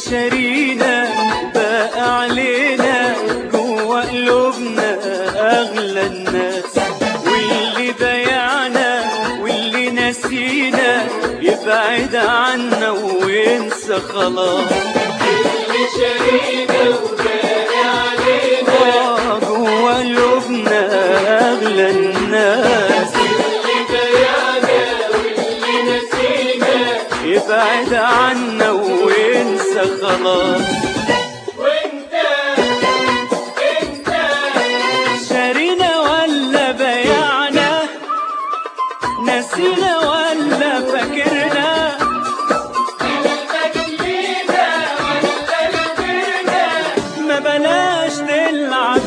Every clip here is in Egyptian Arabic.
شارينا بقى علينا جوا قلوبنا اغلى الناس واللي بايعنا واللي نسينا يبعد عنا وينسى خلاص اللي شارينا وباقي علينا آه، جوا قلوبنا اغلى الناس اللي بايعنا واللي نسينا يبعد عنا وينسى خلاص وانت انت شارينا ولا بيعنا نسينا ولا فاكرنا قلبك لينا ولا كبرنا ما بلاش تلعب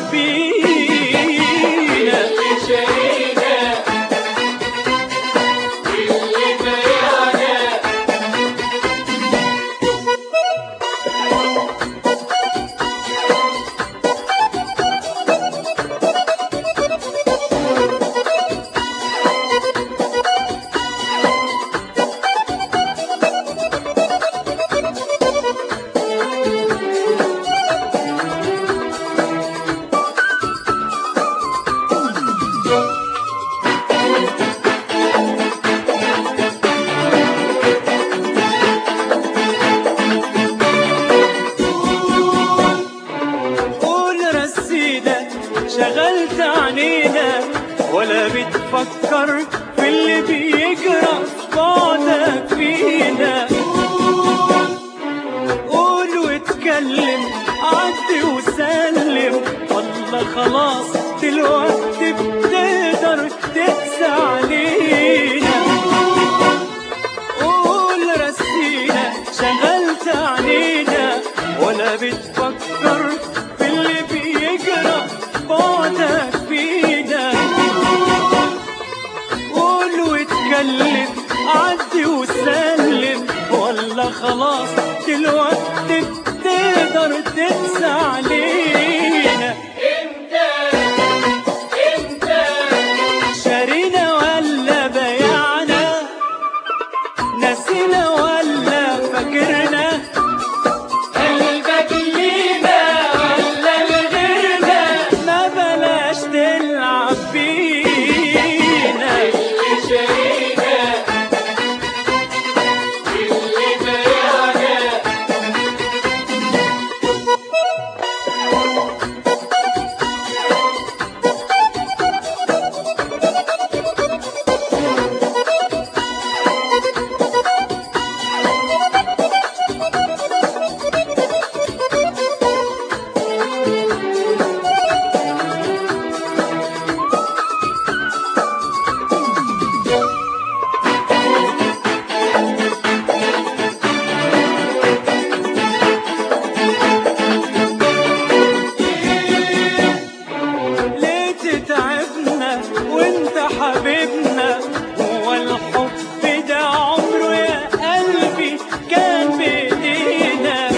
بينا اللي شارينا واللي بايعنا قول رسينا شغلت عنينا ولا بتفكر في اللي بيجرى في بعدك فينا قول واتكلم عدي وسلم والله خلاص دلوقتي بتقدر تقسى علينا قول رسينا شغلت علينا ولا بتفكر في اللي بيجرى بعدك فينا قول واتكلم عدي وسلم ولا خلاص دلوقتي بتقدر تنسى علينا انت انت شارينا ولا بيعنا نسينا ولا فاكرنا قلبك لينا ولا لغيرنا ما بلاش تلعب بينا اللي شارينا واللي بايعنا ليه تتعبنا وانت حبيبنا هو الحب ده عمره يا قلبي كان بايدينا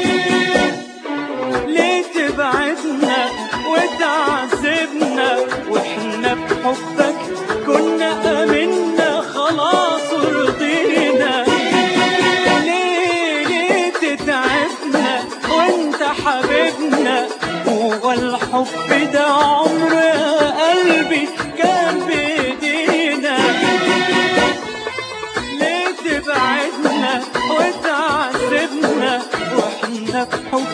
ليه تبعدنا وتعذبنا واحنا بحبك كنا امنا خلاص ورضينا ليه ليه تتعبنا وانت حبيبنا هو الحب ده عمره يا قلبي كان بايدينا ليه تبعدنا وتعذبنا واحنا بحب